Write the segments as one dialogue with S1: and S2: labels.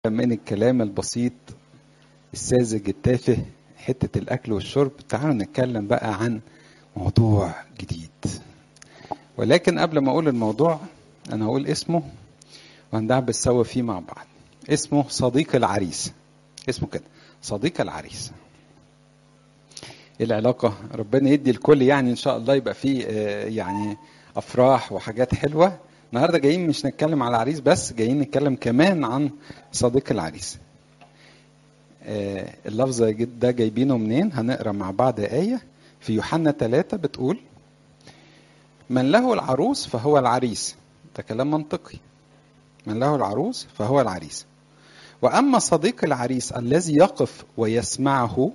S1: من الكلام البسيط الساذج التافه حتة الأكل والشرب تعالوا نتكلم بقى عن موضوع جديد ولكن قبل ما أقول الموضوع أنا هقول اسمه وهندعبس سوا فيه مع بعض اسمه صديق العريس اسمه كده صديق العريس ايه العلاقة ربنا يدي الكل يعني ان شاء الله يبقى فيه يعني افراح وحاجات حلوة النهارده جايين مش نتكلم على العريس بس جايين نتكلم كمان عن صديق العريس اللفظ ده جايبينه منين هنقرا مع بعض آية في يوحنا ثلاثة بتقول من له العروس فهو العريس ده كلام منطقي من له العروس فهو العريس وأما صديق العريس الذي يقف ويسمعه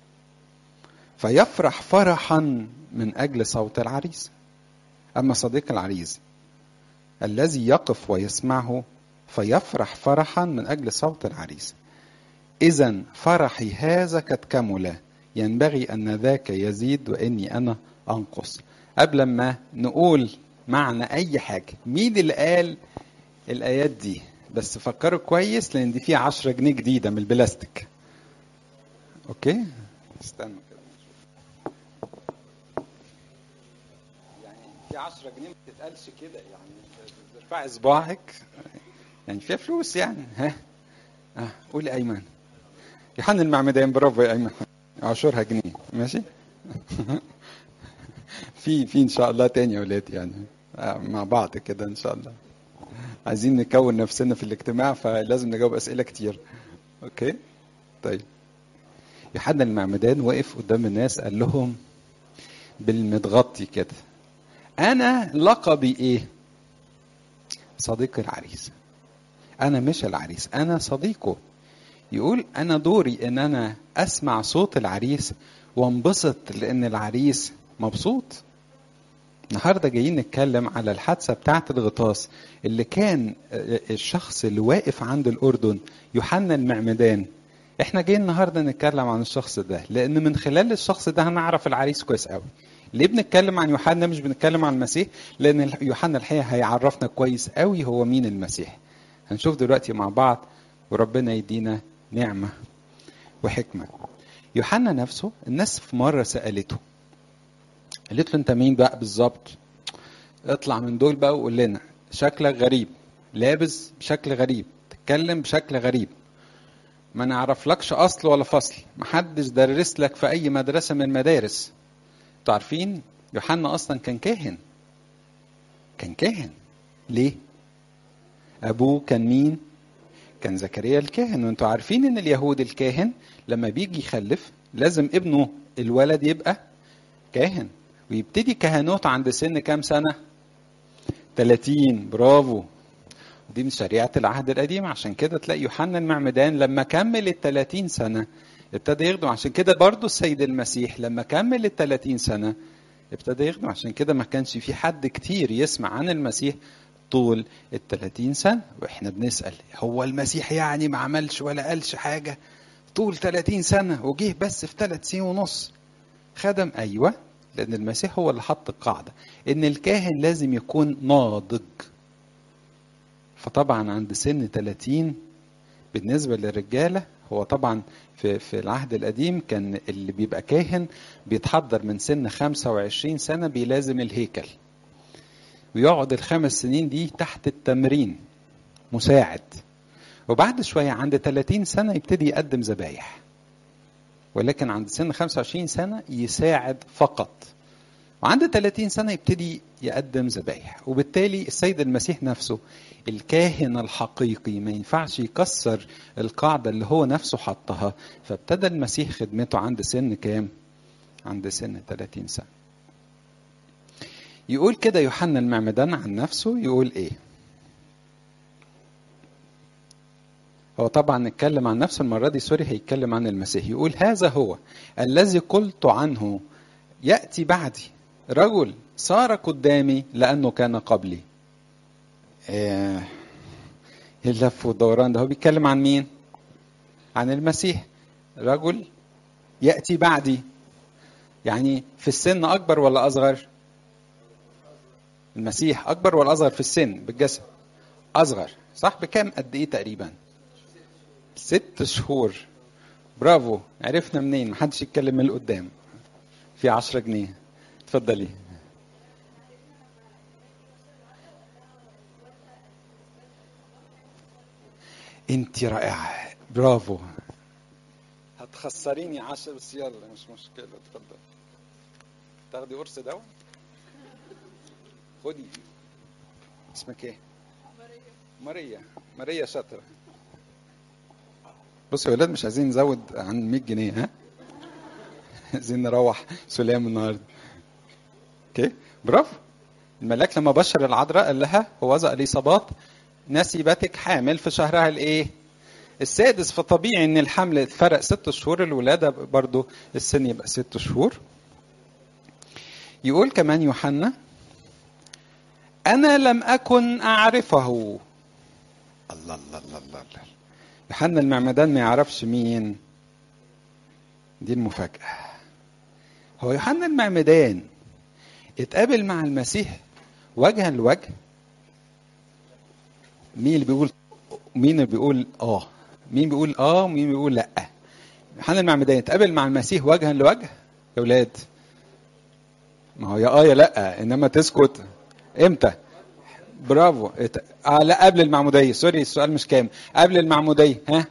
S1: فيفرح فرحا من أجل صوت العريس أما صديق العريس الذي يقف ويسمعه فيفرح فرحا من أجل صوت العريس إذا فرحي هذا قد كمل ينبغي أن ذاك يزيد وإني أنا أنقص قبل ما نقول معنى أي حاجة مين اللي قال الآيات دي بس فكروا كويس لأن دي فيها 10 جنيه جديدة من البلاستيك أوكي استنى كده يعني في 10 جنيه ما تتقالش كده يعني ترفعي صباعك يعني فيها فلوس يعني ها اه قولي ايمن يوحنا المعمدان برافو يا ايمن عشرها جنيه ماشي في في ان شاء الله تاني يا ولاد يعني آه مع بعض كده ان شاء الله عايزين نكون نفسنا في الاجتماع فلازم نجاوب اسئله كتير اوكي طيب يوحنا المعمدان وقف قدام الناس قال لهم بالمتغطي كده انا لقبي ايه صديق العريس انا مش العريس انا صديقه يقول انا دوري ان انا اسمع صوت العريس وانبسط لان العريس مبسوط النهارده جايين نتكلم على الحادثه بتاعه الغطاس اللي كان الشخص اللي واقف عند الاردن يوحنا المعمدان احنا جايين النهارده نتكلم عن الشخص ده لان من خلال الشخص ده هنعرف العريس كويس قوي ليه بنتكلم عن يوحنا مش بنتكلم عن المسيح لان يوحنا الحقيقه هيعرفنا كويس قوي هو مين المسيح هنشوف دلوقتي مع بعض وربنا يدينا نعمه وحكمه يوحنا نفسه الناس في مره سالته قالت له انت مين بقى بالظبط اطلع من دول بقى وقول لنا شكلك غريب لابس بشكل غريب تتكلم بشكل غريب ما نعرفلكش اصل ولا فصل محدش درس لك في اي مدرسه من المدارس انتوا عارفين يوحنا اصلا كان كاهن كان كاهن ليه ابوه كان مين كان زكريا الكاهن وانتوا عارفين ان اليهود الكاهن لما بيجي يخلف لازم ابنه الولد يبقى كاهن ويبتدي كهنوت عند سن كام سنة 30 برافو دي من شريعة العهد القديم عشان كده تلاقي يوحنا المعمدان لما كمل ال 30 سنة ابتدى يخدم عشان كده برضو السيد المسيح لما كمل ال 30 سنة ابتدى يخدم عشان كده ما كانش في حد كتير يسمع عن المسيح طول ال 30 سنة واحنا بنسأل هو المسيح يعني ما عملش ولا قالش حاجة طول 30 سنة وجيه بس في ثلاث سنين ونص خدم أيوة لأن المسيح هو اللي حط القاعدة إن الكاهن لازم يكون ناضج فطبعا عند سن 30 بالنسبة للرجالة هو طبعا في في العهد القديم كان اللي بيبقى كاهن بيتحضر من سن 25 سنة بيلازم الهيكل ويقعد الخمس سنين دي تحت التمرين مساعد وبعد شوية عند 30 سنة يبتدي يقدم ذبايح ولكن عند سن 25 سنة يساعد فقط وعند 30 سنة يبتدي يقدم ذبايح وبالتالي السيد المسيح نفسه الكاهن الحقيقي ما ينفعش يكسر القاعدة اللي هو نفسه حطها فابتدى المسيح خدمته عند سن كام؟ عند سن 30 سنة يقول كده يوحنا المعمدان عن نفسه يقول ايه هو طبعا اتكلم عن نفسه المرة دي سوري هيتكلم عن المسيح يقول هذا هو الذي قلت عنه يأتي بعدي رجل صار قدامي لأنه كان قبلي ايه اللف والدوران ده هو بيتكلم عن مين عن المسيح رجل يأتي بعدي يعني في السن أكبر ولا أصغر المسيح أكبر ولا أصغر في السن بالجسد أصغر صح بكام قد إيه تقريبا ست شهور برافو عرفنا منين محدش يتكلم من قدام في عشرة جنيه اتفضلي انت رائعة برافو هتخسريني عشر بس يلا مش مشكلة اتفضل تاخدي قرص دواء خدي اسمك ايه ماريا ماريا شاطرة بصوا يا ولاد مش عايزين نزود عن 100 جنيه ها عايزين نروح سلام النهارده اوكي برافو الملاك لما بشر العذراء قال لها هوذا اليصابات نسيبتك حامل في شهرها الايه السادس فطبيعي ان الحمل فرق ست شهور الولاده برضو السن يبقى ست شهور يقول كمان يوحنا انا لم اكن اعرفه الله الله الله الله, الله. يوحنا المعمدان ما يعرفش مين دي المفاجاه هو يوحنا المعمدان اتقابل مع المسيح وجها لوجه مين اللي بيقول مين اللي بيقول اه مين بيقول اه ومين بيقول لا يوحنا المعمدان اتقابل مع المسيح وجها لوجه يا ولاد ما هو يا اه يا لا انما تسكت امتى برافو ات... آه لا قبل المعموديه سوري السؤال مش كام قبل المعموديه ها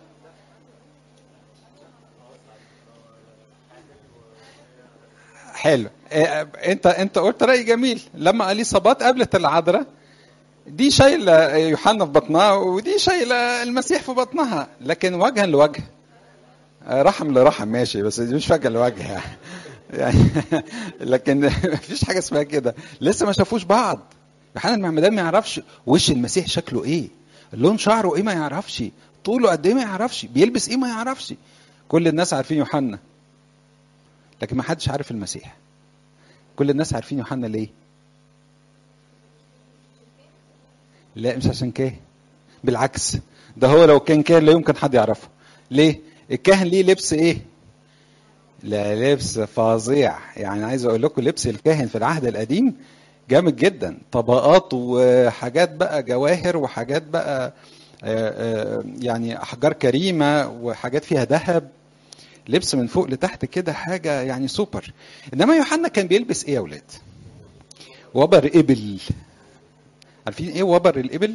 S1: حلو إيه انت انت قلت راي جميل لما اليصابات قابلت العذراء دي شايله يوحنا في بطنها ودي شايله المسيح في بطنها لكن وجها لوجه رحم لرحم ماشي بس دي مش وجه لوجه يعني يعني لكن مفيش حاجه اسمها كده لسه ما شافوش بعض يوحنا المعمدان ما يعرفش وش المسيح شكله ايه لون شعره ايه ما يعرفش طوله قد ايه ما يعرفش بيلبس ايه ما يعرفش كل الناس عارفين يوحنا لكن ما حدش عارف المسيح كل الناس عارفين يوحنا ليه لا مش عشان كده بالعكس ده هو لو كان كاهن لا يمكن حد يعرفه ليه الكاهن ليه لبس ايه لا لبس فظيع يعني عايز اقول لكم لبس الكاهن في العهد القديم جامد جدا طبقات وحاجات بقى جواهر وحاجات بقى يعني احجار كريمه وحاجات فيها ذهب لبس من فوق لتحت كده حاجه يعني سوبر انما يوحنا كان بيلبس ايه يا اولاد وبر ابل عارفين ايه وبر الابل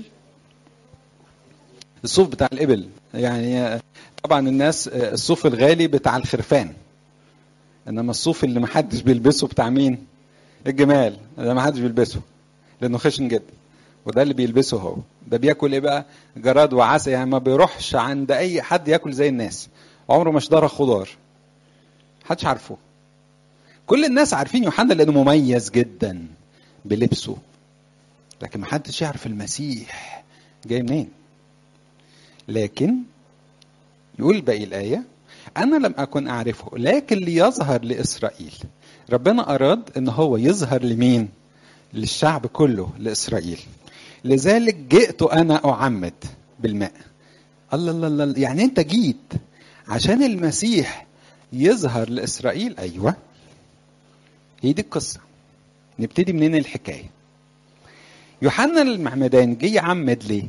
S1: الصوف بتاع الابل يعني طبعا الناس الصوف الغالي بتاع الخرفان انما الصوف اللي محدش بيلبسه بتاع مين الجمال ده محدش بيلبسه لانه خشن جدا وده اللي بيلبسه هو ده بياكل ايه بقى جراد وعسل يعني ما بيروحش عند اي حد ياكل زي الناس عمره ما اشترى خضار محدش عارفه كل الناس عارفين يوحنا لانه مميز جدا بلبسه لكن محدش يعرف المسيح جاي منين لكن يقول باقي الآية أنا لم أكن أعرفه لكن ليظهر لإسرائيل ربنا أراد أن هو يظهر لمين للشعب كله لإسرائيل لذلك جئت أنا أعمد بالماء الله الله الله يعني أنت جيت عشان المسيح يظهر لإسرائيل أيوة هي دي القصة نبتدي منين الحكاية يوحنا المعمدان جه يعمد ليه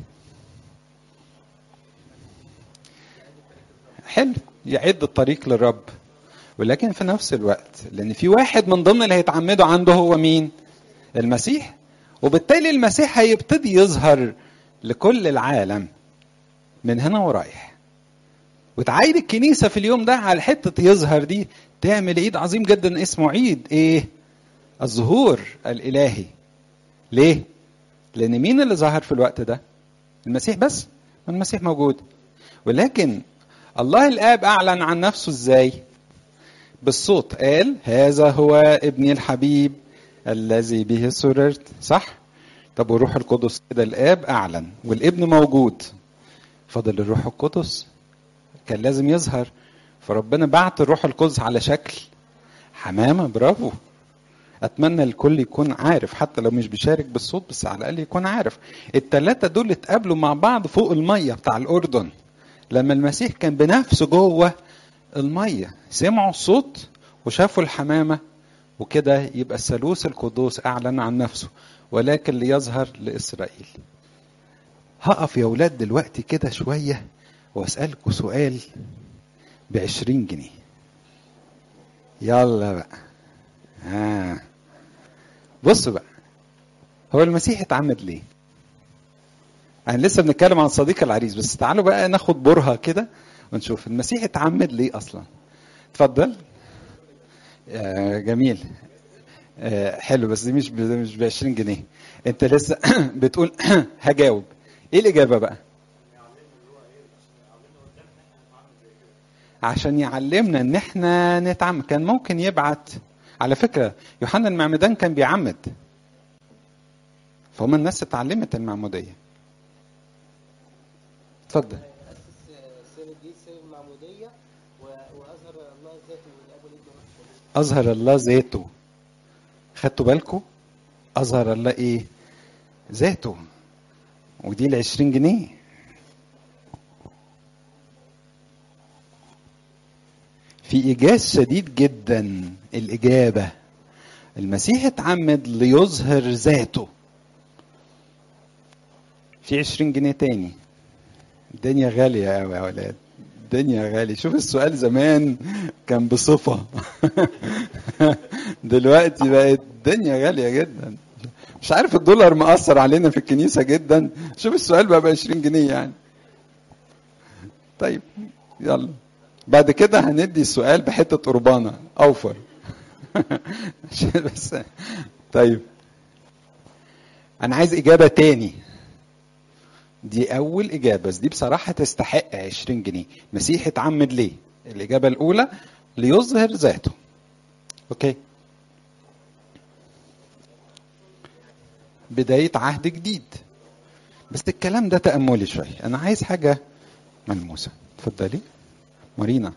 S1: حلو يعد الطريق للرب ولكن في نفس الوقت لان في واحد من ضمن اللي هيتعمدوا عنده هو مين المسيح وبالتالي المسيح هيبتدي يظهر لكل العالم من هنا ورايح وتعايد الكنيسة في اليوم ده على حتة يظهر دي تعمل عيد عظيم جدا اسمه عيد ايه الظهور الالهي ليه لان مين اللي ظهر في الوقت ده المسيح بس المسيح موجود ولكن الله الاب اعلن عن نفسه ازاي بالصوت قال هذا هو ابني الحبيب الذي به سررت صح طب والروح القدس كده الاب اعلن والابن موجود فضل الروح القدس كان لازم يظهر فربنا بعت الروح القدس على شكل حمامه برافو اتمنى الكل يكون عارف حتى لو مش بيشارك بالصوت بس على الاقل يكون عارف الثلاثه دول اتقابلوا مع بعض فوق الميه بتاع الاردن لما المسيح كان بنفسه جوه الميه سمعوا الصوت وشافوا الحمامه وكده يبقى الثالوث القدوس اعلن عن نفسه ولكن ليظهر لاسرائيل هقف يا ولاد دلوقتي كده شويه واسالكم سؤال بعشرين جنيه يلا بقى ها آه. بصوا بقى هو المسيح اتعمد ليه يعني لسه بنتكلم عن صديق العريس بس تعالوا بقى ناخد برهة كده ونشوف المسيح اتعمد ليه اصلا اتفضل آه جميل آه حلو بس دي مش ب- مش ب 20 جنيه انت لسه بتقول هجاوب ايه الاجابه بقى عشان يعلمنا ان احنا نتعمد كان ممكن يبعت على فكره يوحنا المعمدان كان بيعمد فهم الناس اتعلمت المعموديه اتفضل
S2: أسس سر الدين سر المعمودية و- وأظهر الله ذاته والأب والابن والروح القدس.
S1: اظهر الله ذاته خدتوا بالكم اظهر الله ايه ذاته ودي ال 20 جنيه في ايجاز شديد جدا الاجابه المسيح اتعمد ليظهر ذاته في 20 جنيه تاني الدنيا غاليه قوي يا ولاد الدنيا غالية شوف السؤال زمان كان بصفة دلوقتي بقت الدنيا غالية جدا مش عارف الدولار مأثر علينا في الكنيسة جدا شوف السؤال بقى ب 20 جنيه يعني طيب يلا بعد كده هندي السؤال بحتة قربانة أوفر عشان بس طيب أنا عايز إجابة تاني دي أول إجابة بس دي بصراحة تستحق 20 جنيه مسيح اتعمد ليه؟ الإجابة الأولى ليظهر ذاته أوكي بداية عهد جديد بس الكلام ده تأملي شوية أنا عايز حاجة ملموسة اتفضلي مارينا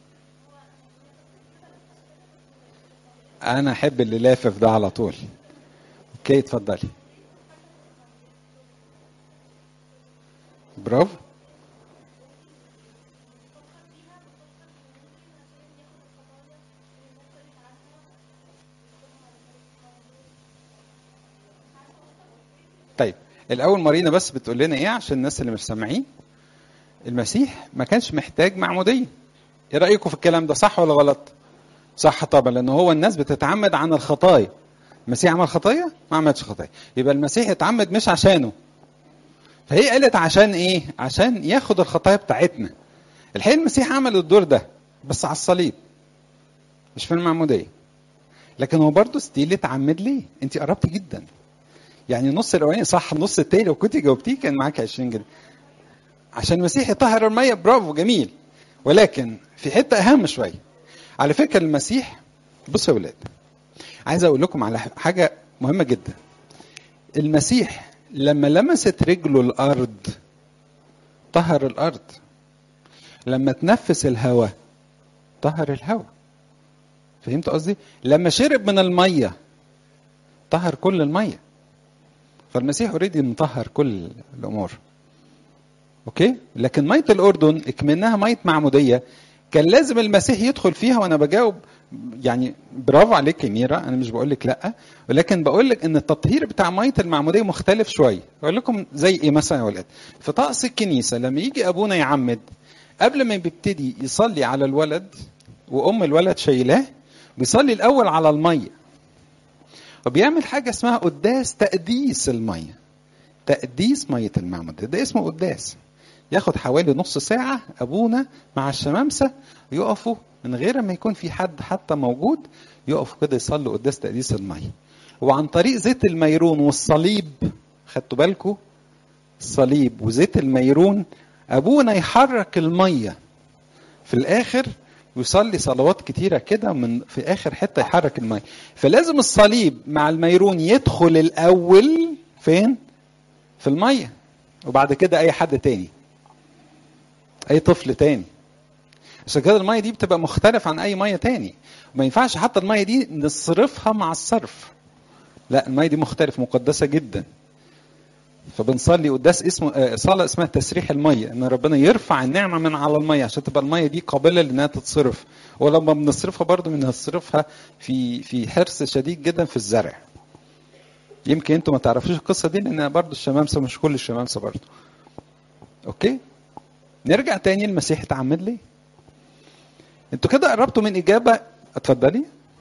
S1: أنا أحب اللي لافف ده على طول أوكي اتفضلي برافو طيب الاول مارينا بس بتقول لنا ايه عشان الناس اللي مش سامعين المسيح ما كانش محتاج معموديه ايه رايكم في الكلام ده صح ولا غلط صح طبعا لان هو الناس بتتعمد عن الخطايا المسيح عمل خطايا ما عملش خطايا يبقى المسيح اتعمد مش عشانه فهي قالت عشان ايه عشان ياخد الخطايا بتاعتنا الحقيقه المسيح عمل الدور ده بس على الصليب مش في المعموديه لكن هو برضه ستيل اتعمد ليه انت قربتي جدا يعني النص الاولاني صح النص التاني لو كنت جاوبتيه كان معاك 20 جنيه عشان المسيح يطهر الميه برافو جميل ولكن في حته اهم شويه على فكره المسيح بصوا يا ولاد عايز اقول لكم على حاجه مهمه جدا المسيح لما لمست رجله الارض طهر الارض لما تنفس الهواء طهر الهواء فهمت قصدي لما شرب من الميه طهر كل الميه فالمسيح اوريدي مطهر كل الامور اوكي لكن ميه الاردن اكمنها ميه معموديه كان لازم المسيح يدخل فيها وانا بجاوب يعني برافو عليك يا ميرا انا مش بقول لك لا ولكن بقول لك ان التطهير بتاع ميه المعموديه مختلف شويه اقول لكم زي ايه مثلا يا ولاد في طقس الكنيسه لما يجي ابونا يعمد قبل ما بيبتدي يصلي على الولد وام الولد شايلاه بيصلي الاول على الميه وبيعمل حاجه اسمها قداس تقديس الميه تقديس ميه المعموديه ده اسمه قداس ياخد حوالي نص ساعة أبونا مع الشمامسة يقفوا من غير ما يكون في حد حتى موجود يقفوا كده يصلوا قداس تقديس المية وعن طريق زيت الميرون والصليب خدتوا بالكم الصليب وزيت الميرون أبونا يحرك المية في الآخر ويصلي صلوات كتيرة كده من في آخر حتة يحرك المية فلازم الصليب مع الميرون يدخل الأول فين؟ في المية وبعد كده أي حد تاني اي طفل تاني عشان كده الميه دي بتبقى مختلف عن اي ميه تاني وما ينفعش حتى الميه دي نصرفها مع الصرف لا الميه دي مختلف مقدسه جدا فبنصلي قداس اسمه صلاه اسمها تسريح الميه ان ربنا يرفع النعمه من على الميه عشان تبقى الميه دي قابله لانها تتصرف ولما بنصرفها برضو بنصرفها في في حرص شديد جدا في الزرع يمكن انتوا ما تعرفوش القصه دي لان برضو الشمامسه مش كل الشمامسه برضو اوكي نرجع تاني المسيح اتعمد ليه انتوا كده قربتوا من اجابه اتفضلي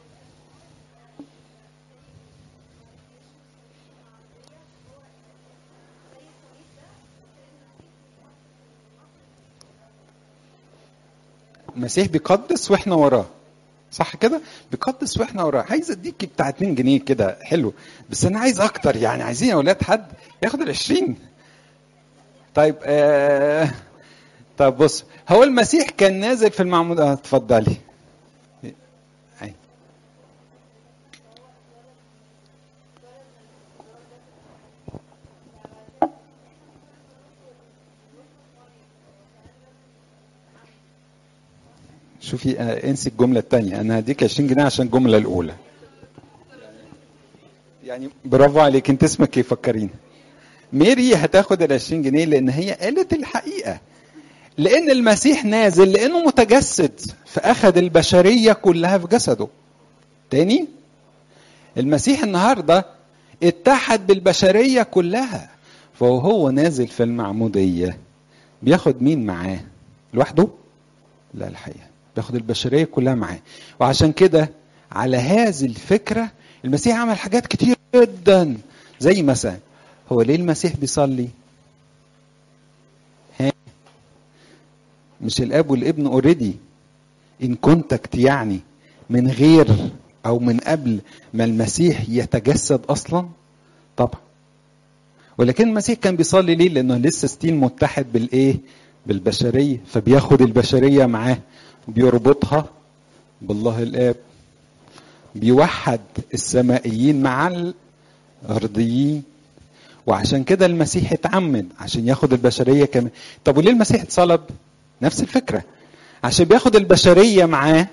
S1: المسيح بيقدس واحنا وراه صح كده بيقدس واحنا وراه عايز اديك بتاع 2 جنيه كده حلو بس انا عايز اكتر يعني عايزين يا اولاد حد ياخد ال 20 طيب آه طب بص هو المسيح كان نازل في المعمود اه اتفضلي أي. شوفي آه انسي الجمله الثانيه انا هديك 20 جنيه عشان الجمله الاولى يعني برافو عليك انت اسمك ايه فكريني ميري هتاخد ال 20 جنيه لان هي قالت الحقيقه لان المسيح نازل لانه متجسد فاخذ البشريه كلها في جسده تاني المسيح النهارده اتحد بالبشريه كلها فهو نازل في المعموديه بياخد مين معاه لوحده لا الحقيقه بياخد البشريه كلها معاه وعشان كده على هذه الفكره المسيح عمل حاجات كتير جدا زي مثلا هو ليه المسيح بيصلي ها مش الاب والابن اوريدي ان كونتاكت يعني من غير او من قبل ما المسيح يتجسد اصلا طبعا ولكن المسيح كان بيصلي ليه لانه لسه ستيل متحد بالايه بالبشريه فبياخد البشريه معاه بيربطها بالله الاب بيوحد السمائيين مع الارضيين وعشان كده المسيح اتعمد عشان ياخد البشريه كمان طب وليه المسيح اتصلب نفس الفكره عشان بياخد البشريه معاه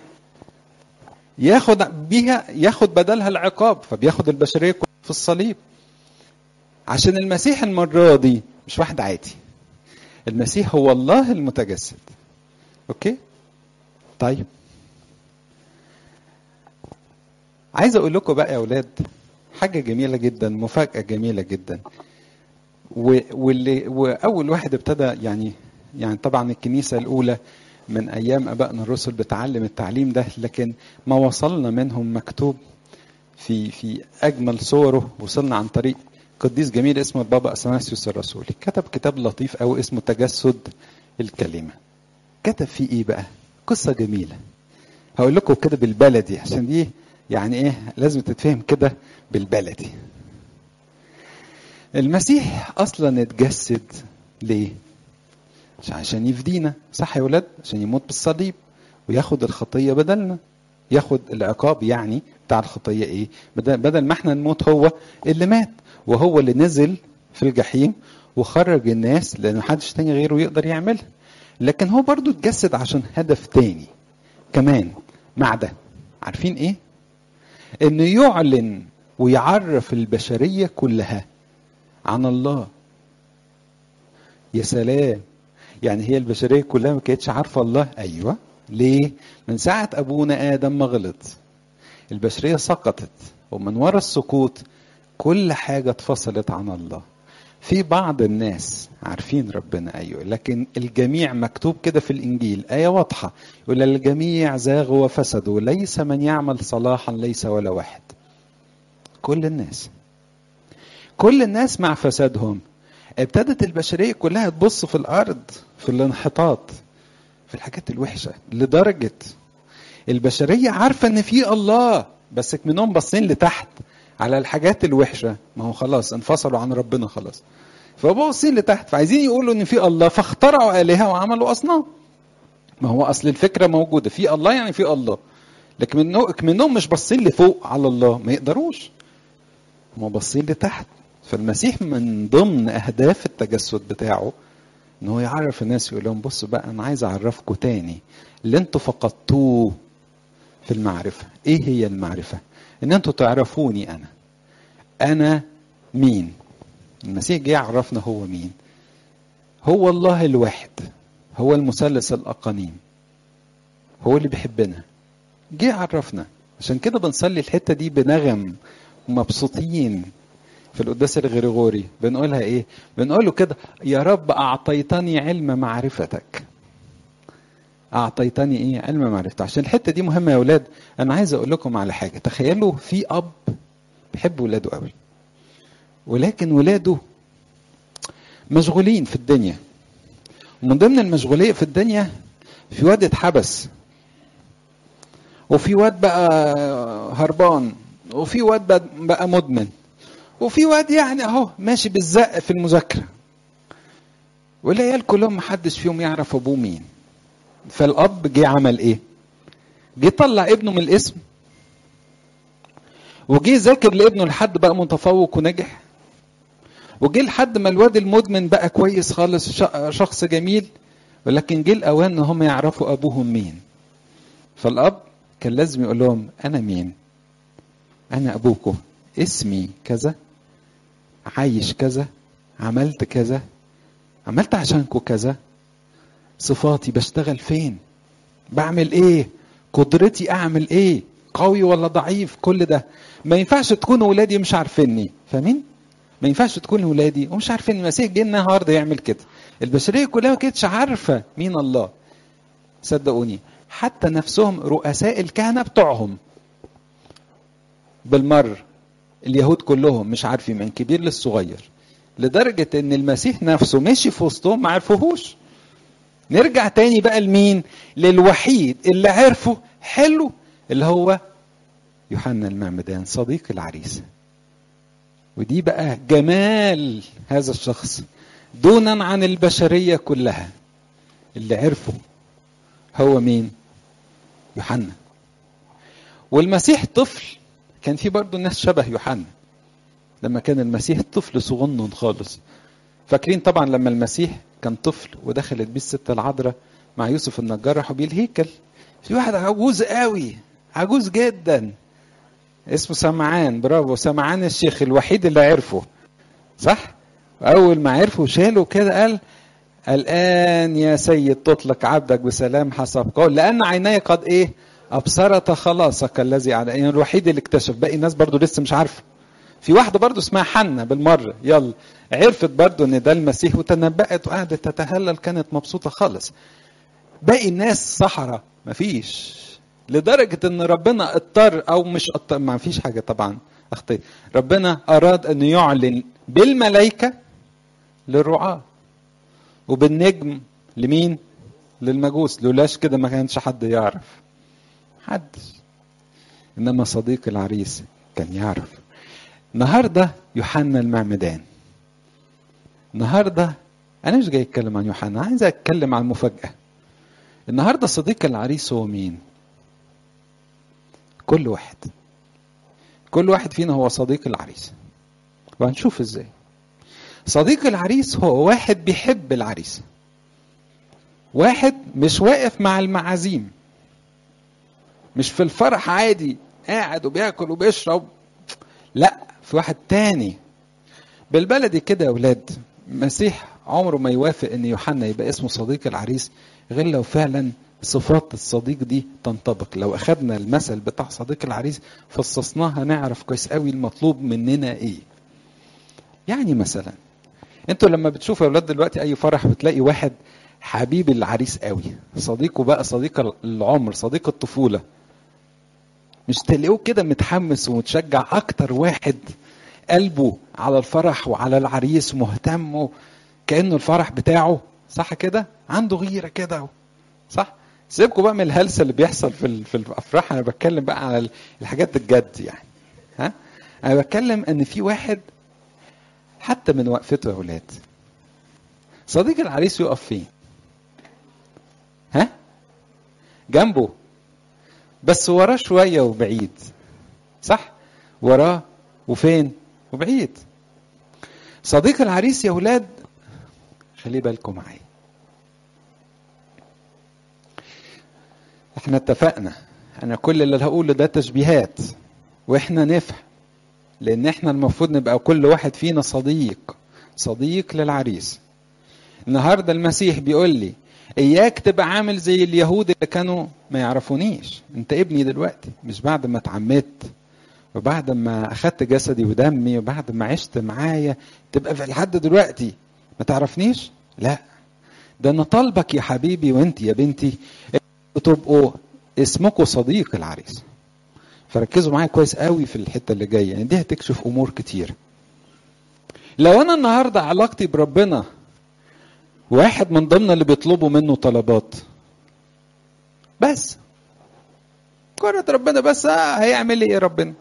S1: ياخد بيها ياخد بدلها العقاب فبياخد البشريه كلها في الصليب عشان المسيح المره دي مش واحد عادي المسيح هو الله المتجسد اوكي طيب عايز اقول لكم بقى يا اولاد حاجه جميله جدا مفاجاه جميله جدا واللي واول واحد ابتدى يعني يعني طبعا الكنيسه الاولى من ايام ابائنا الرسل بتعلم التعليم ده لكن ما وصلنا منهم مكتوب في في اجمل صوره وصلنا عن طريق قديس جميل اسمه البابا اثناسيوس الرسولي كتب كتاب لطيف قوي اسمه تجسد الكلمه كتب فيه ايه بقى قصه جميله هقول لكم كده بالبلدي عشان دي يعني ايه لازم تتفهم كده بالبلدي المسيح اصلا اتجسد ليه عشان يفدينا صح يا ولاد عشان يموت بالصليب وياخد الخطيه بدلنا ياخد العقاب يعني بتاع الخطيه ايه بدل, بدل ما احنا نموت هو اللي مات وهو اللي نزل في الجحيم وخرج الناس لان محدش تاني غيره يقدر يعملها لكن هو برضو اتجسد عشان هدف تاني كمان مع ده عارفين ايه انه يعلن ويعرف البشريه كلها عن الله يا سلام يعني هي البشريه كلها ما كانتش عارفه الله ايوه ليه من ساعه ابونا ادم ما غلط البشريه سقطت ومن وراء السقوط كل حاجه اتفصلت عن الله في بعض الناس عارفين ربنا ايوه لكن الجميع مكتوب كده في الانجيل ايه واضحه يقول الجميع زاغوا وفسدوا ليس من يعمل صلاحا ليس ولا واحد كل الناس كل الناس مع فسادهم ابتدت البشريه كلها تبص في الارض في الانحطاط في الحاجات الوحشه لدرجه البشريه عارفه ان في الله بس منهم باصين لتحت على الحاجات الوحشه ما هو خلاص انفصلوا عن ربنا خلاص فباصين لتحت فعايزين يقولوا ان في الله فاخترعوا الهه وعملوا اصنام ما هو اصل الفكره موجوده في الله يعني في الله لكن منهم منهم مش باصين لفوق على الله ما يقدروش هم باصين لتحت فالمسيح من ضمن اهداف التجسد بتاعه ان هو يعرف الناس يقول لهم بصوا بقى انا عايز اعرفكم تاني اللي انتوا فقدتوه في المعرفه ايه هي المعرفه ان انتوا تعرفوني انا انا مين المسيح جه يعرفنا هو مين هو الله الواحد هو المثلث الاقانيم هو اللي بيحبنا جه عرفنا عشان كده بنصلي الحته دي بنغم ومبسوطين في القداس الغريغوري بنقولها ايه بنقول له كده يا رب اعطيتني علم معرفتك اعطيتني ايه علم معرفتك عشان الحته دي مهمه يا اولاد انا عايز اقول لكم على حاجه تخيلوا في اب بيحب ولاده قوي ولكن ولاده مشغولين في الدنيا ومن ضمن المشغوليه في الدنيا في واد اتحبس وفي واد بقى هربان وفي واد بقى- بقى مدمن وفي واد يعني اهو ماشي بالزق في المذاكره والعيال كلهم محدش فيهم يعرف ابوه مين فالاب جه عمل ايه جه طلع ابنه من الاسم وجه ذاكر لابنه لحد بقى متفوق ونجح وجه لحد ما الواد المدمن بقى كويس خالص ش- شخص جميل ولكن جه الاوان ان هم يعرفوا ابوهم مين فالاب كان لازم يقول لهم انا مين انا ابوكم اسمي كذا عايش كذا عملت كذا عملت عشانكم كذا صفاتي بشتغل فين بعمل ايه قدرتي اعمل ايه قوي ولا ضعيف كل ده ما ينفعش تكونوا ولادي مش عارفيني فاهمين ما ينفعش تكونوا ولادي ومش عارفين المسيح جه النهارده يعمل كده البشريه كلها ما كانتش عارفه مين الله صدقوني حتى نفسهم رؤساء الكهنه بتوعهم بالمر اليهود كلهم مش عارفين من كبير للصغير لدرجة ان المسيح نفسه مشي في وسطهم ما عرفوهوش نرجع تاني بقى لمين للوحيد اللي عرفه حلو اللي هو يوحنا المعمدان صديق العريس ودي بقى جمال هذا الشخص دونا عن البشرية كلها اللي عرفه هو مين يوحنا والمسيح طفل كان في برضه ناس شبه يوحنا لما كان المسيح طفل صغنن خالص فاكرين طبعا لما المسيح كان طفل ودخلت بيه الست العذراء مع يوسف النجار راحوا بيه الهيكل في واحد عجوز قوي عجوز جدا اسمه سمعان برافو سمعان الشيخ الوحيد اللي عرفه صح اول ما عرفه شاله كده قال الان يا سيد تطلق عبدك بسلام حسب قول لان عيني قد ايه ابصرت خلاصك الذي على يعني الوحيد اللي اكتشف باقي الناس برضو لسه مش عارفه في واحده برضو اسمها حنة بالمره يلا عرفت برضو ان ده المسيح وتنبأت وقعدت تتهلل كانت مبسوطه خالص باقي الناس صحراء مفيش لدرجه ان ربنا اضطر او مش اضطر ما فيش حاجه طبعا اخطيت ربنا اراد ان يعلن بالملائكه للرعاه وبالنجم لمين للمجوس لولاش كده ما كانش حد يعرف حد انما صديق العريس كان يعرف النهارده يوحنا المعمدان النهارده انا مش جاي اتكلم عن يوحنا عايز اتكلم عن مفاجاه النهارده صديق العريس هو مين كل واحد كل واحد فينا هو صديق العريس وهنشوف ازاي صديق العريس هو واحد بيحب العريس واحد مش واقف مع المعازيم مش في الفرح عادي قاعد وبياكل وبيشرب لا في واحد تاني بالبلدي كده يا اولاد المسيح عمره ما يوافق ان يوحنا يبقى اسمه صديق العريس غير لو فعلا صفات الصديق دي تنطبق لو اخدنا المثل بتاع صديق العريس فصصناه هنعرف كويس قوي المطلوب مننا ايه يعني مثلا انتوا لما بتشوفوا يا اولاد دلوقتي اي فرح بتلاقي واحد حبيب العريس قوي صديقه بقى صديق العمر صديق الطفوله مش تلاقوه كده متحمس ومتشجع اكتر واحد قلبه على الفرح وعلى العريس مهتم كانه الفرح بتاعه صح كده عنده غيره كده صح سيبكم بقى من الهلس اللي بيحصل في ال- في الافراح انا بتكلم بقى على الحاجات الجد يعني ها انا بتكلم ان في واحد حتى من وقفته يا اولاد صديق العريس يقف فين ها جنبه بس وراه شويه وبعيد صح وراه وفين وبعيد صديق العريس يا اولاد خلي بالكم معايا احنا اتفقنا انا كل اللي هقوله ده تشبيهات واحنا نفهم لان احنا المفروض نبقى كل واحد فينا صديق صديق للعريس النهارده المسيح بيقول لي اياك تبقى عامل زي اليهود اللي كانوا ما يعرفونيش انت ابني دلوقتي مش بعد ما اتعمدت وبعد ما اخدت جسدي ودمي وبعد ما عشت معايا تبقى في لحد دلوقتي ما تعرفنيش لا ده انا طالبك يا حبيبي وانت يا بنتي تبقوا اسمكم صديق العريس فركزوا معايا كويس قوي في الحته اللي جايه يعني دي هتكشف امور كتير لو انا النهارده علاقتي بربنا واحد من ضمن اللي بيطلبوا منه طلبات بس كرة ربنا بس آه هيعمل ايه ربنا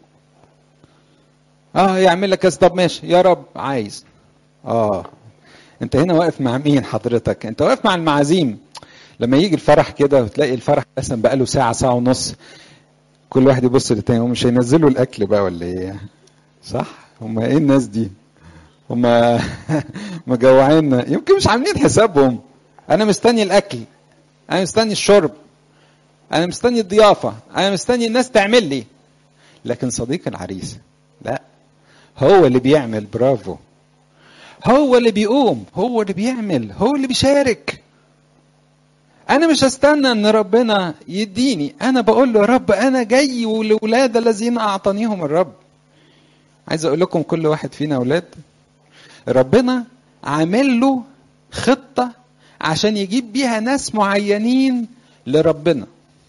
S1: اه يعمل لك كذا طب ماشي يا رب عايز اه انت هنا واقف مع مين حضرتك انت واقف مع المعازيم لما يجي الفرح كده وتلاقي الفرح مثلا بقاله ساعة ساعة ونص كل واحد يبص للتاني هم مش هينزلوا الاكل بقى ولا ايه صح هم ايه الناس دي هم مجوعيننا يمكن مش عاملين حسابهم انا مستني الاكل انا مستني الشرب انا مستني الضيافه انا مستني الناس تعمل لي لكن صديق العريس لا هو اللي بيعمل برافو هو اللي بيقوم هو اللي بيعمل هو اللي بيشارك انا مش هستنى ان ربنا يديني انا بقول له يا رب انا جاي ولولاد الذين اعطانيهم الرب عايز اقول لكم كل واحد فينا اولاد ربنا عامل له خطه عشان يجيب بيها ناس معينين لربنا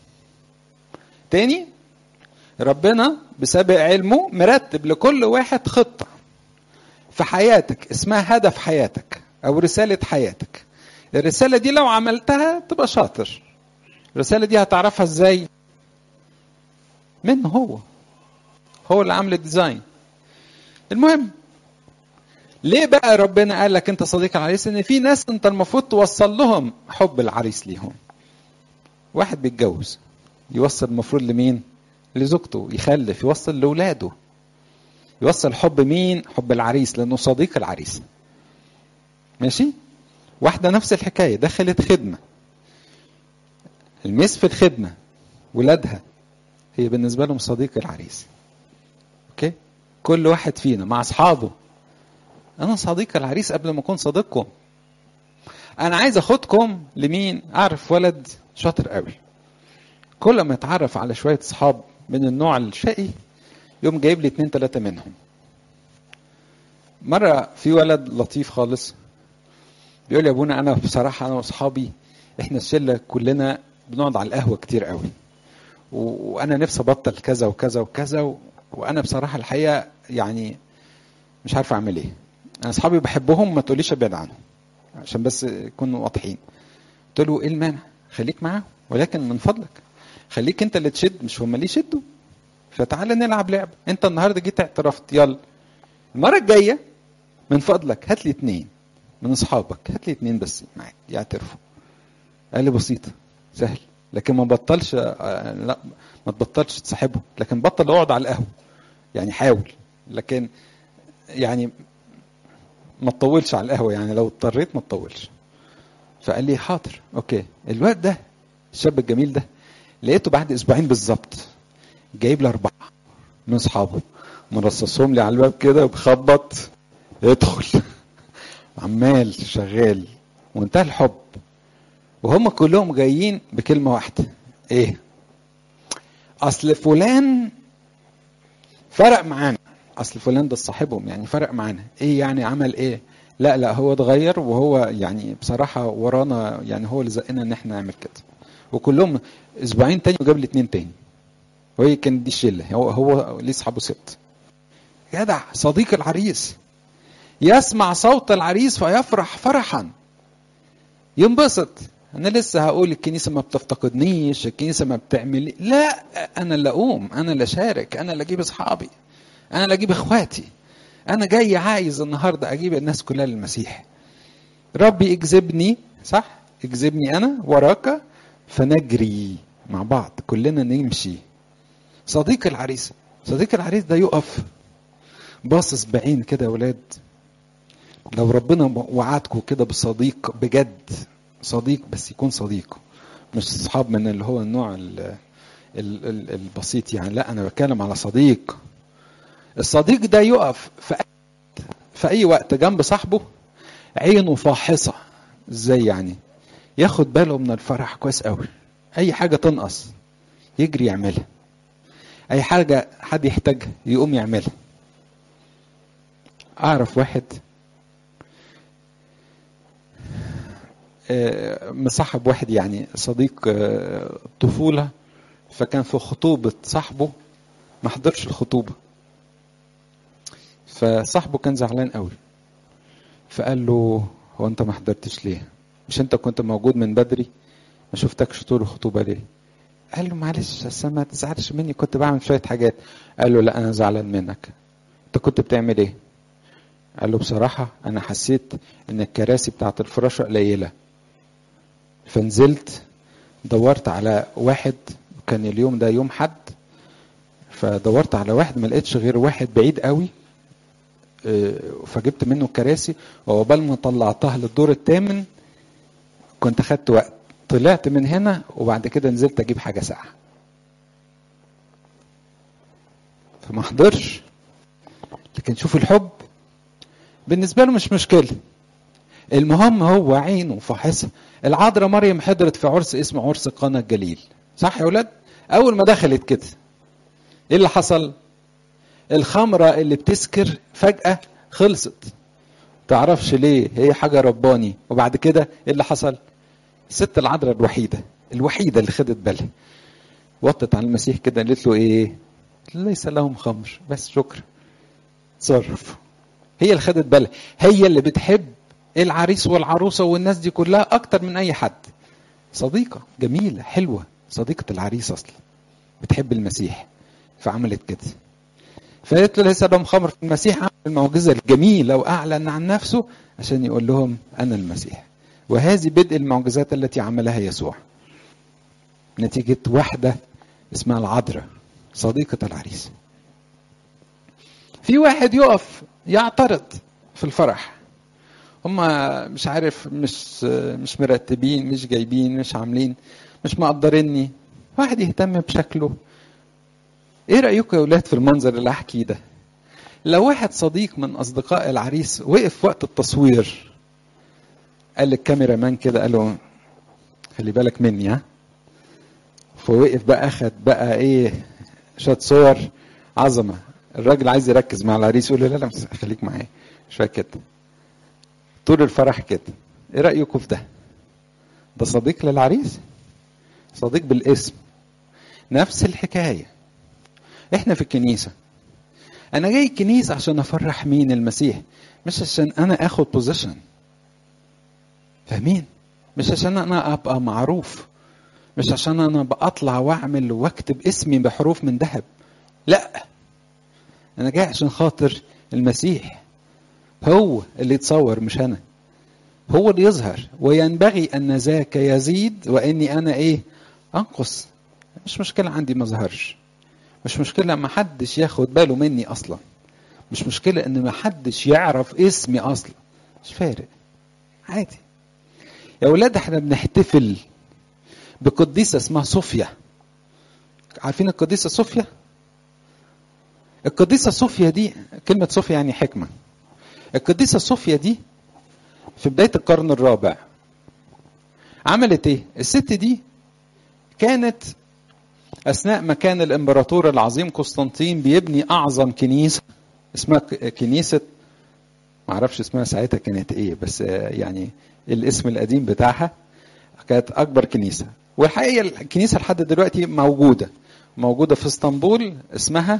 S1: تاني ربنا بسابق علمه مرتب لكل واحد خطه في حياتك اسمها هدف حياتك او رساله حياتك الرساله دي لو عملتها تبقى شاطر الرساله دي هتعرفها ازاي منه هو هو اللي عامل الديزاين المهم ليه بقى ربنا قال لك انت صديق العريس ان في ناس انت المفروض توصل لهم حب العريس ليهم واحد بيتجوز يوصل المفروض لمين لزوجته يخلف يوصل لاولاده يوصل حب مين حب العريس لانه صديق العريس ماشي واحده نفس الحكايه دخلت خدمه المس في الخدمه ولادها هي بالنسبه لهم صديق العريس اوكي كل واحد فينا مع اصحابه انا صديق العريس قبل ما اكون صديقكم انا عايز اخدكم لمين اعرف ولد شاطر قوي كل ما يتعرف على شويه اصحاب من النوع الشقي يوم جايب لي اتنين تلاته منهم مره في ولد لطيف خالص بيقول لي يا ابونا انا بصراحه انا واصحابي احنا الشله كلنا بنقعد على القهوه كتير قوي و- وانا نفسي ابطل كذا وكذا وكذا و... وانا بصراحه الحقيقه يعني مش عارف اعمل ايه انا اصحابي بحبهم ما تقوليش ابعد عنهم عشان بس يكونوا واضحين قلت له ايه المانع خليك معاهم ولكن من فضلك خليك انت اللي تشد مش هم اللي يشدوا فتعالى نلعب لعبه انت النهارده جيت اعترفت يلا المره الجايه من فضلك هات لي اتنين من اصحابك هات لي اتنين بس معاك يعترفوا قال لي بسيطه سهل لكن ما بطلش آه، لا ما تبطلش تصاحبهم لكن بطل اقعد على القهوه يعني حاول لكن يعني ما تطولش على القهوه يعني لو اضطريت ما تطولش فقال لي حاضر اوكي الواد ده الشاب الجميل ده لقيته بعد اسبوعين بالظبط جايب لي اربعه من اصحابه مرصصهم لي على الباب كده وبخبط ادخل عمال شغال وانتهى الحب وهم كلهم جايين بكلمه واحده ايه اصل فلان فرق معانا اصل فلان ده صاحبهم يعني فرق معانا ايه يعني عمل ايه لا لا هو اتغير وهو يعني بصراحه ورانا يعني هو اللي زقنا ان احنا نعمل كده وكلهم اسبوعين تاني وجاب لي اتنين تاني وهي كانت دي الشله هو هو ليه اصحابه ست جدع صديق العريس يسمع صوت العريس فيفرح فرحا ينبسط انا لسه هقول الكنيسه ما بتفتقدنيش الكنيسه ما بتعمل لا انا اللي اقوم انا اللي اشارك انا اللي اجيب اصحابي انا اللي اجيب اخواتي انا جاي عايز النهارده اجيب الناس كلها للمسيح ربي اجذبني صح اجذبني انا وراك فنجري مع بعض كلنا نمشي صديق العريس صديق العريس ده يقف باصص بعين كده يا ولاد لو ربنا وعدكم كده بصديق بجد صديق بس يكون صديق مش اصحاب من اللي هو النوع ال ال ال البسيط يعني لا انا بتكلم على صديق الصديق ده يقف في أي, في اي وقت جنب صاحبه عينه فاحصه ازاي يعني ياخد باله من الفرح كويس قوي اي حاجه تنقص يجري يعملها اي حاجه حد يحتاجها يقوم يعملها اعرف واحد آه، مصاحب واحد يعني صديق آه، طفوله فكان في خطوبه صاحبه ما حضرش الخطوبه فصاحبه كان زعلان قوي فقال له هو انت ما حضرتش ليه مش انت كنت موجود من بدري ما شفتكش طول الخطوبه ليه قال له معلش بس ما تزعلش مني كنت بعمل شويه حاجات قال له لا انا زعلان منك انت كنت بتعمل ايه قال له بصراحه انا حسيت ان الكراسي بتاعت الفراشه قليله فنزلت دورت على واحد كان اليوم ده يوم حد فدورت على واحد ما لقيتش غير واحد بعيد قوي آه، فجبت منه الكراسي وعقبال ما طلعتها للدور الثامن كنت خدت وقت طلعت من هنا وبعد كده نزلت اجيب حاجه ساعه فما حضرش لكن شوف الحب بالنسبه له مش مشكله المهم هو عينه فحصها العذراء مريم حضرت في عرس اسمه عرس قنا الجليل صح يا ولاد اول ما دخلت كده ايه اللي حصل الخمره اللي بتسكر فجاه خلصت تعرفش ليه هي حاجه رباني وبعد كده ايه اللي حصل الست العذراء الوحيده الوحيده اللي خدت بالها وطت على المسيح كده قالت له ايه ليس لهم خمر بس شكرا تصرف هي اللي خدت بالها هي اللي بتحب العريس والعروسه والناس دي كلها اكتر من اي حد صديقه جميله حلوه صديقه العريس اصلا بتحب المسيح فعملت كده فقالت له ليس لهم خمر في المسيح عمل المعجزه الجميله واعلن عن نفسه عشان يقول لهم انا المسيح وهذه بدء المعجزات التي عملها يسوع نتيجه واحده اسمها العذراء صديقه العريس في واحد يقف يعترض في الفرح هما مش عارف مش مش مرتبين مش جايبين مش عاملين مش مقدريني واحد يهتم بشكله ايه رايكم يا ولاد في المنظر اللي احكيه ده لو واحد صديق من اصدقاء العريس وقف وقت التصوير قال للكاميرا مان كده قال له خلي بالك مني ها فوقف بقى اخد بقى ايه شويه صور عظمه الراجل عايز يركز مع العريس يقول له لا لا بس خليك معايا شويه كده طول الفرح كده ايه رايكم في ده ده صديق للعريس صديق بالاسم نفس الحكايه احنا في الكنيسه انا جاي الكنيسه عشان افرح مين المسيح مش عشان انا اخد بوزيشن فاهمين مش عشان انا ابقى معروف مش عشان انا بطلع واعمل واكتب اسمي بحروف من ذهب لا انا جاي عشان خاطر المسيح هو اللي يتصور مش انا هو اللي يظهر وينبغي ان ذاك يزيد واني انا ايه انقص مش مشكله عندي ما ظهرش مش مشكله ما حدش ياخد باله مني اصلا مش مشكله ان ما حدش يعرف اسمي اصلا مش فارق عادي يا ولاد احنا بنحتفل بقديسه اسمها صوفيا عارفين القديسه صوفيا القديسه صوفيا دي كلمه صوفيا يعني حكمه القديسه صوفيا دي في بدايه القرن الرابع عملت ايه الست دي كانت اثناء ما كان الامبراطور العظيم قسطنطين بيبني اعظم كنيسه اسمها كنيسه معرفش اسمها ساعتها كانت ايه بس يعني الاسم القديم بتاعها كانت اكبر كنيسه والحقيقه الكنيسه لحد دلوقتي موجوده موجوده في اسطنبول اسمها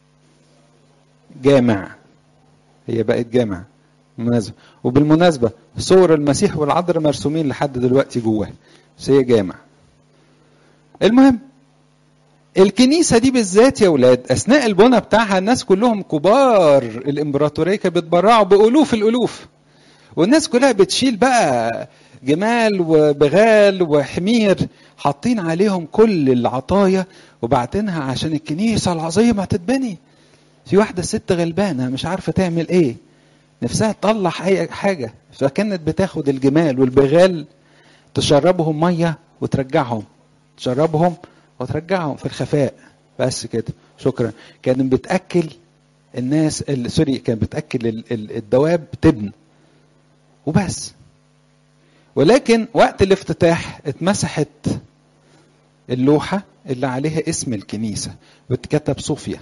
S1: جامع هي بقت جامع مناسبة وبالمناسبة صور المسيح والعذراء مرسومين لحد دلوقتي جواه بس هي جامع المهم الكنيسة دي بالذات يا ولاد أثناء البنى بتاعها الناس كلهم كبار الإمبراطورية كانت بتبرعوا بألوف الألوف والناس كلها بتشيل بقى جمال وبغال وحمير حاطين عليهم كل العطايا وبعتينها عشان الكنيسة العظيمة تتبني في واحدة ست غلبانة مش عارفة تعمل ايه نفسها تطلع اي حاجة فكانت بتاخد الجمال والبغال تشربهم مية وترجعهم تشربهم وترجعهم في الخفاء بس كده شكرا كانت بتأكل الناس سوري كانت بتأكل الدواب تبن وبس ولكن وقت الافتتاح اتمسحت اللوحة اللي عليها اسم الكنيسة واتكتب صوفيا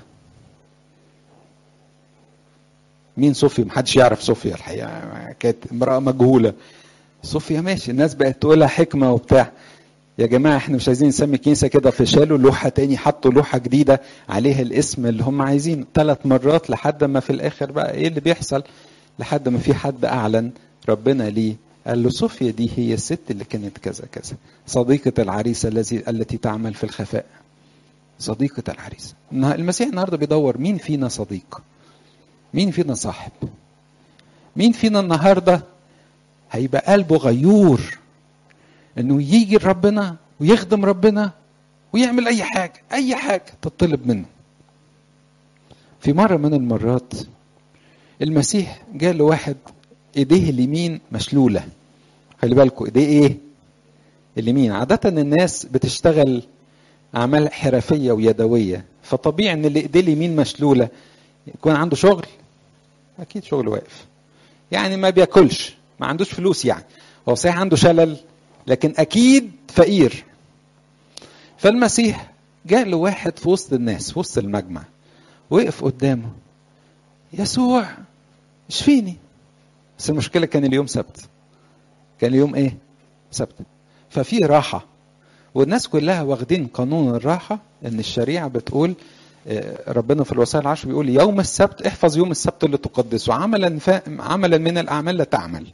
S1: مين صوفيا محدش يعرف صوفيا الحقيقة كانت امرأة مجهولة صوفيا ماشي الناس بقت تقولها حكمة وبتاع يا جماعة احنا مش عايزين نسمي كنيسة كده فشالوا لوحة تاني حطوا لوحة جديدة عليها الاسم اللي هم عايزينه ثلاث مرات لحد ما في الآخر بقى ايه اللي بيحصل لحد ما في حد أعلن ربنا ليه قال له صوفيا دي هي الست اللي كانت كذا كذا صديقة العريس الذي التي تعمل في الخفاء صديقة العريس المسيح النهارده بيدور مين فينا صديق مين فينا صاحب مين فينا النهارده هيبقى قلبه غيور انه يجي لربنا ويخدم ربنا ويعمل اي حاجه اي حاجه تطلب منه في مره من المرات المسيح جاء لواحد ايديه اليمين مشلوله خلي بالكم ايديه ايه اليمين عاده الناس بتشتغل اعمال حرفيه ويدويه فطبيعي ان اللي ايديه اليمين مشلوله يكون عنده شغل اكيد شغل واقف يعني ما بياكلش ما عندوش فلوس يعني هو صحيح عنده شلل لكن اكيد فقير فالمسيح جاء له واحد في وسط الناس في وسط المجمع وقف قدامه يسوع اشفيني بس المشكلة كان اليوم سبت كان اليوم ايه سبت ففي راحة والناس كلها واخدين قانون الراحة ان الشريعة بتقول ربنا في الوصايا العشر بيقول يوم السبت احفظ يوم السبت اللي تقدسه عملا ف... عملا من الاعمال لا تعمل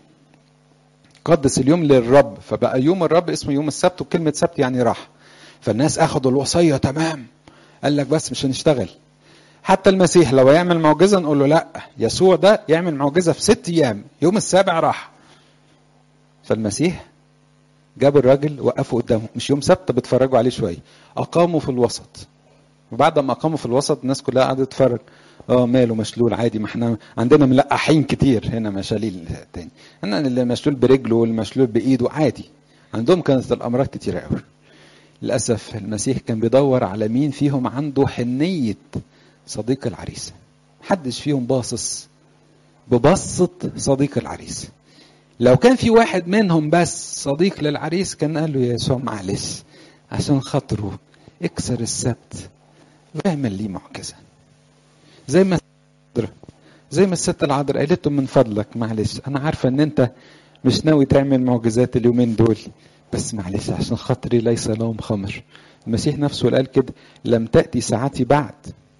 S1: قدس اليوم للرب فبقى يوم الرب اسمه يوم السبت وكلمة سبت يعني راحة فالناس اخدوا الوصية تمام قال لك بس مش هنشتغل حتى المسيح لو يعمل معجزة نقول له لا يسوع ده يعمل معجزة في ست أيام يوم السابع راح فالمسيح جاب الراجل وقفه قدامه مش يوم سبت بيتفرجوا عليه شوية أقاموا في الوسط وبعد ما أقاموا في الوسط الناس كلها قعدت تتفرج اه ماله مشلول عادي ما احنا عندنا ملقحين كتير هنا مشاليل تاني انا اللي مشلول برجله والمشلول بايده عادي عندهم كانت الامراض كتير قوي للاسف المسيح كان بيدور على مين فيهم عنده حنيه صديق العريس محدش فيهم باصص ببصة صديق العريس لو كان في واحد منهم بس صديق للعريس كان قال له يا يسوع معلش عشان خاطره اكسر السبت واعمل لي معجزه زي ما زي ما الست العذراء قالت له من فضلك معلش انا عارفه ان انت مش ناوي تعمل معجزات اليومين دول بس معلش عشان خاطري ليس لهم خمر المسيح نفسه قال كده لم تأتي ساعتي بعد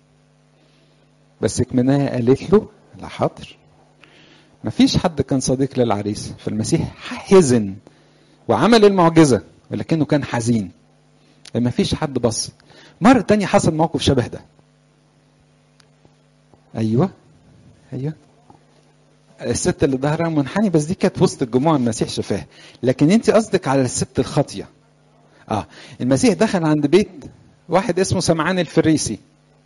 S1: بس كمنها قالت له لا حاضر مفيش حد كان صديق للعريس فالمسيح حزن وعمل المعجزة ولكنه كان حزين مفيش حد بص مرة تانية حصل موقف شبه ده أيوة أيوة الست اللي ظهرها منحني بس دي كانت وسط الجموع المسيح شفاها لكن انت قصدك على الست الخاطيه اه المسيح دخل عند بيت واحد اسمه سمعان الفريسي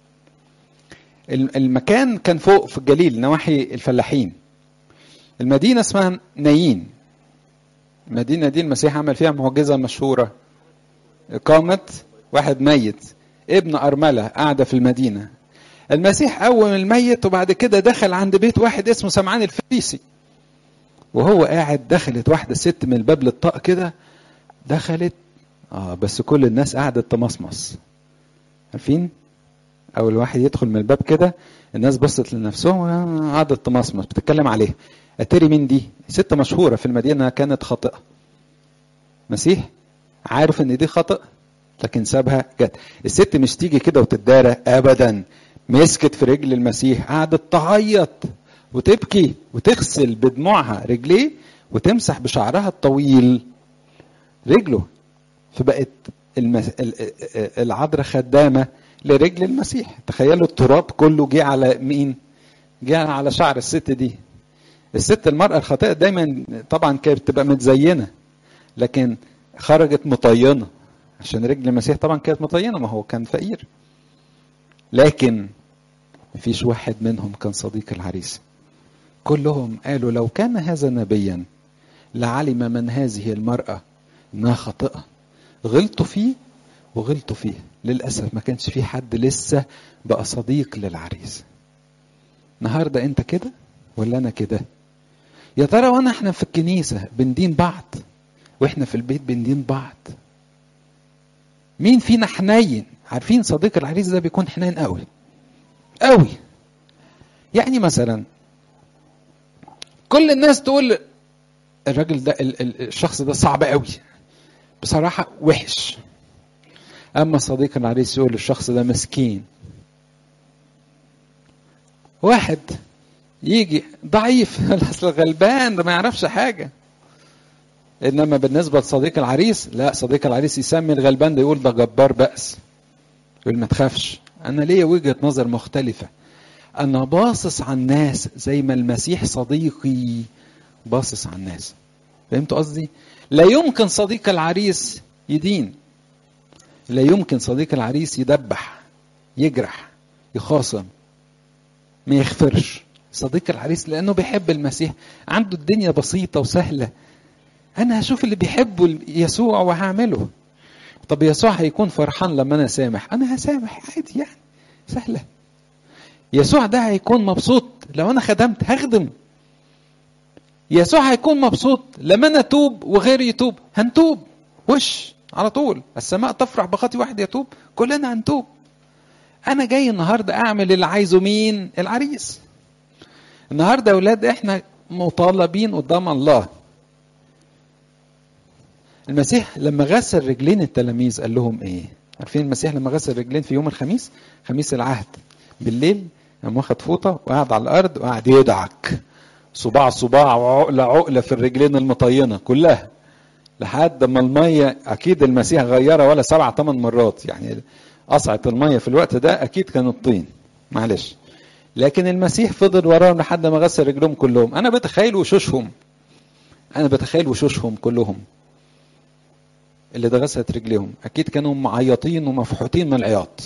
S1: المكان كان فوق في الجليل نواحي الفلاحين المدينة اسمها نايين المدينة دي المسيح عمل فيها معجزة مشهورة إقامة واحد ميت ابن أرملة قاعدة في المدينة المسيح قوم الميت وبعد كده دخل عند بيت واحد اسمه سمعان الفريسي وهو قاعد دخلت واحدة ست من الباب للطاق كده دخلت اه بس كل الناس قعدت تمصمص عارفين او الواحد يدخل من الباب كده الناس بصت لنفسهم قعدت تمصمص بتتكلم عليه اتري مين دي ست مشهوره في المدينه كانت خاطئه مسيح عارف ان دي خطأ لكن سابها جت الست مش تيجي كده وتتدارى ابدا مسكت في رجل المسيح قعدت تعيط وتبكي وتغسل بدموعها رجليه وتمسح بشعرها الطويل رجله فبقت المس... العذراء خدامه لرجل المسيح تخيلوا التراب كله جه على مين جه على شعر الست دي الست المرأة الخاطئة دايما طبعا كانت تبقى متزينة لكن خرجت مطينة عشان رجل المسيح طبعا كانت مطينة ما هو كان فقير لكن مفيش واحد منهم كان صديق العريس كلهم قالوا لو كان هذا نبيا لعلم من هذه المرأة انها خاطئة غلطوا فيه وغلطوا فيه للأسف ما كانش في حد لسه بقى صديق للعريس النهاردة انت كده ولا انا كده يا ترى وانا احنا في الكنيسة بندين بعض واحنا في البيت بندين بعض مين فينا حنين عارفين صديق العريس ده بيكون حنين قوي قوي يعني مثلا كل الناس تقول الراجل ده ال- ال- الشخص ده صعب قوي بصراحة وحش أما صديق العريس يقول الشخص ده مسكين واحد يجي ضعيف اصل غلبان ده ما يعرفش حاجة انما بالنسبة لصديق العريس لا صديق العريس يسمي الغلبان ده يقول ده جبار بأس يقول ما تخافش انا ليا وجهة نظر مختلفة انا باصص على الناس زي ما المسيح صديقي باصص على الناس فهمت قصدي لا يمكن صديق العريس يدين لا يمكن صديق العريس يدبح يجرح يخاصم ما يغفرش صديق العريس لانه بيحب المسيح عنده الدنيا بسيطه وسهله انا هشوف اللي بيحبه يسوع وهعمله طب يسوع هيكون فرحان لما انا سامح انا هسامح عادي يعني سهله يسوع ده هيكون مبسوط لو انا خدمت هخدم يسوع هيكون مبسوط لما انا اتوب وغيري يتوب هنتوب وش على طول السماء تفرح بخطي واحد يتوب كلنا هنتوب انا جاي النهارده اعمل اللي عايزه مين العريس النهارده يا اولاد احنا مطالبين قدام الله المسيح لما غسل رجلين التلاميذ قال لهم ايه عارفين المسيح لما غسل رجلين في يوم الخميس خميس العهد بالليل قام واخد فوطه وقعد على الارض وقعد يدعك صباع صباع وعقله عقله في الرجلين المطينه كلها لحد ما الميه اكيد المسيح غيرها ولا سبع ثمان مرات يعني قصعه الميه في الوقت ده اكيد كانت طين معلش لكن المسيح فضل وراهم لحد ما غسل رجلهم كلهم انا بتخيل وشوشهم انا بتخيل وشوشهم كلهم اللي ده غسلت رجليهم اكيد كانوا معيطين ومفحوطين من العياط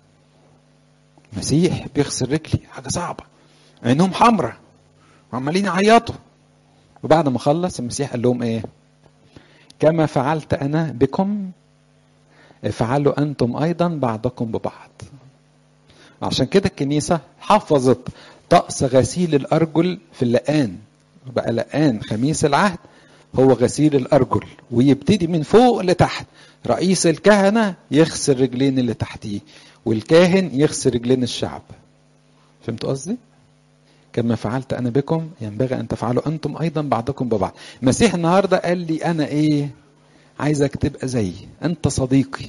S1: مسيح بيغسل رجلي حاجه صعبه عينهم حمراء وعمالين يعيطوا وبعد ما خلص المسيح قال لهم ايه كما فعلت انا بكم افعلوا انتم ايضا بعضكم ببعض عشان كده الكنيسه حفظت طقس غسيل الارجل في اللقان بقى لقان خميس العهد هو غسيل الارجل ويبتدي من فوق لتحت رئيس الكهنه يغسل رجلين اللي تحتيه والكاهن يغسل رجلين الشعب فهمت قصدي كما فعلت انا بكم ينبغي ان تفعلوا انتم ايضا بعضكم ببعض المسيح النهارده قال لي انا ايه عايزك تبقى زيي انت صديقي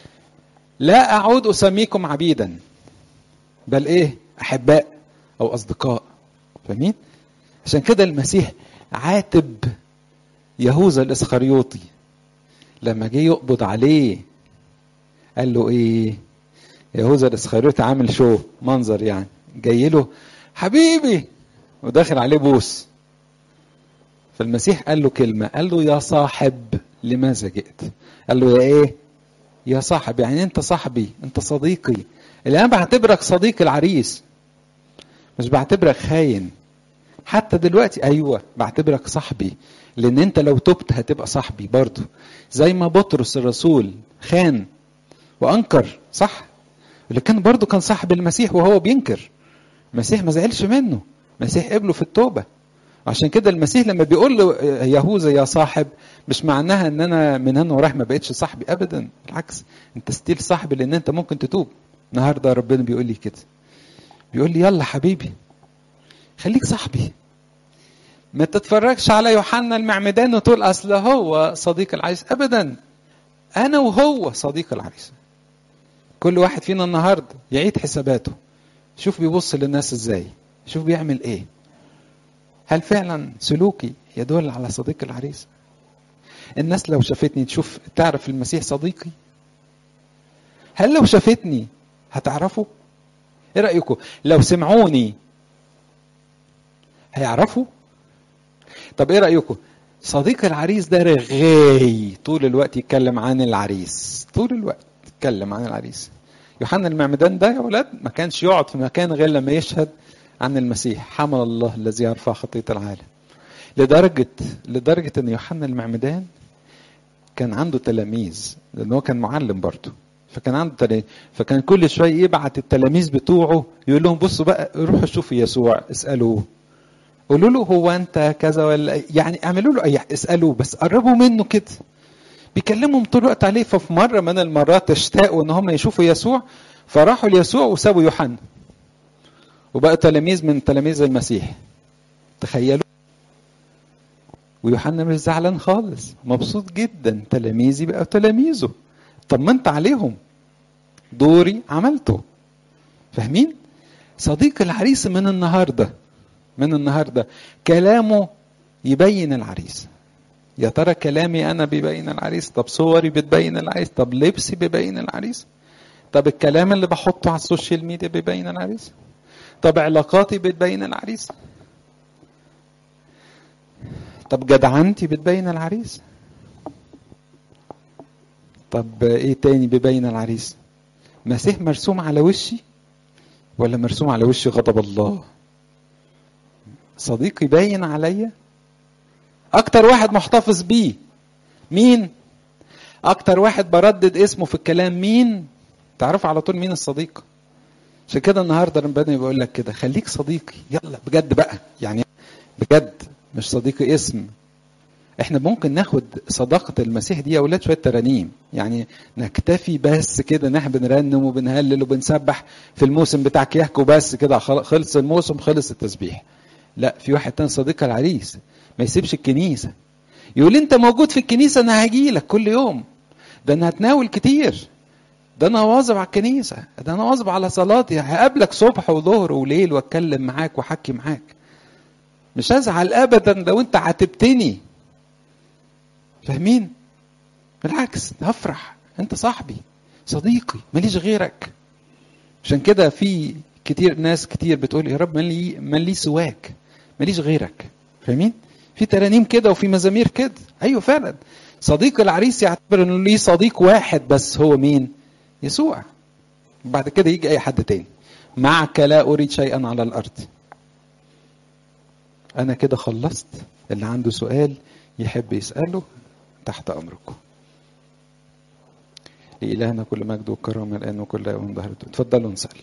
S1: لا اعود اسميكم عبيدا بل ايه احباء او اصدقاء فاهمين عشان كده المسيح عاتب يهوذا الاسخريوطي لما جه يقبض عليه قال له ايه يهوذا الاسخريوطي عامل شو منظر يعني جاي له حبيبي وداخل عليه بوس فالمسيح قال له كلمه قال له يا صاحب لماذا جئت قال له يا ايه يا صاحب يعني انت صاحبي انت صديقي اللي انا بعتبرك صديق العريس مش بعتبرك خاين حتى دلوقتي ايوه بعتبرك صاحبي لان انت لو تبت هتبقى صاحبي برضه زي ما بطرس الرسول خان وانكر صح لكن برضه كان صاحب المسيح وهو بينكر المسيح ما زعلش منه المسيح قبله في التوبه عشان كده المسيح لما بيقول له يهوذا يا صاحب مش معناها ان انا من هنا ورايح ما بقتش صاحبي ابدا بالعكس انت ستيل صاحبي لان انت ممكن تتوب النهارده ربنا بيقول لي كده بيقول لي يلا حبيبي خليك صاحبي ما تتفرجش على يوحنا المعمدان وتقول اصل هو صديق العريس ابدا انا وهو صديق العريس كل واحد فينا النهارده يعيد حساباته شوف بيبص للناس ازاي شوف بيعمل ايه هل فعلا سلوكي يدل على صديق العريس الناس لو شافتني تشوف تعرف المسيح صديقي هل لو شافتني هتعرفوا ايه رايكم لو سمعوني هيعرفوا طب ايه رايكم صديق العريس ده رغاي طول الوقت يتكلم عن العريس طول الوقت يتكلم عن العريس يوحنا المعمدان ده يا ولاد ما كانش يقعد في مكان غير لما يشهد عن المسيح حمل الله الذي يرفع خطيه العالم لدرجه لدرجه ان يوحنا المعمدان كان عنده تلاميذ لان هو كان معلم برضه فكان عنده تلاميذ فكان كل شويه يبعت التلاميذ بتوعه يقول لهم بصوا بقى روحوا شوفوا يسوع اسالوه قولوا له هو انت كذا ولا يعني اعملوا له اي اسالوه بس قربوا منه كده بيكلمهم طول الوقت عليه ففي مره من المرات اشتاقوا ان هم يشوفوا يسوع فراحوا ليسوع وسابوا يوحنا وبقوا تلاميذ من تلاميذ المسيح تخيلوا ويوحنا مش زعلان خالص مبسوط جدا تلاميذي بقوا تلاميذه طمنت عليهم دوري عملته فاهمين صديق العريس من النهارده من النهارده كلامه يبين العريس يا ترى كلامي انا بيبين العريس طب صوري بتبين العريس طب لبسي بيبين العريس طب الكلام اللي بحطه على السوشيال ميديا بيبين العريس طب علاقاتي بتبين العريس طب جدعنتي بتبين العريس طب ايه تاني بيبين العريس مسيح مرسوم على وشي ولا مرسوم على وشي غضب الله صديقي باين عليا اكتر واحد محتفظ بيه مين اكتر واحد بردد اسمه في الكلام مين تعرفوا على طول مين الصديق عشان كده النهارده ربنا بيقول لك كده خليك صديقي يلا بجد بقى يعني بجد مش صديقي اسم احنا ممكن ناخد صداقة المسيح دي يا اولاد شوية ترانيم يعني نكتفي بس كده ان احنا بنرنم وبنهلل وبنسبح في الموسم بتاع كياك وبس كده خلص الموسم خلص التسبيح لا في واحد تاني صديق العريس ما يسيبش الكنيسة يقول انت موجود في الكنيسة انا هاجي لك كل يوم ده انا هتناول كتير ده انا واظب على الكنيسة ده انا واظب على صلاتي هقابلك صبح وظهر وليل واتكلم معاك واحكي معاك مش هزعل ابدا لو انت عاتبتني فاهمين بالعكس هفرح انت صاحبي صديقي ماليش غيرك عشان كده في كتير ناس كتير بتقول يا رب مالي مالي سواك ماليش غيرك فاهمين في ترانيم كده وفي مزامير كده ايوه فعلا صديق العريس يعتبر انه ليه صديق واحد بس هو مين يسوع بعد كده يجي اي حد تاني معك لا اريد شيئا على الارض انا كده خلصت اللي عنده سؤال يحب يساله تحت امركم لإلهنا كل مجد وكرم الآن وكل يوم ظهر اتفضلوا نصلي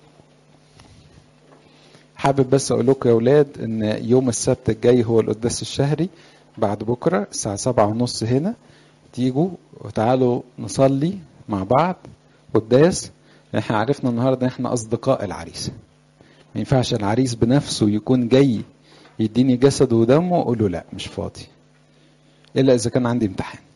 S1: حابب بس أقول لكم يا أولاد إن يوم السبت الجاي هو القداس الشهري بعد بكرة الساعة سبعة ونص هنا تيجوا وتعالوا نصلي مع بعض قداس احنا عرفنا النهارده ان احنا اصدقاء العريس ما ينفعش العريس بنفسه يكون جاي يديني جسد ودمه واقول له لا مش فاضي الا اذا كان عندي امتحان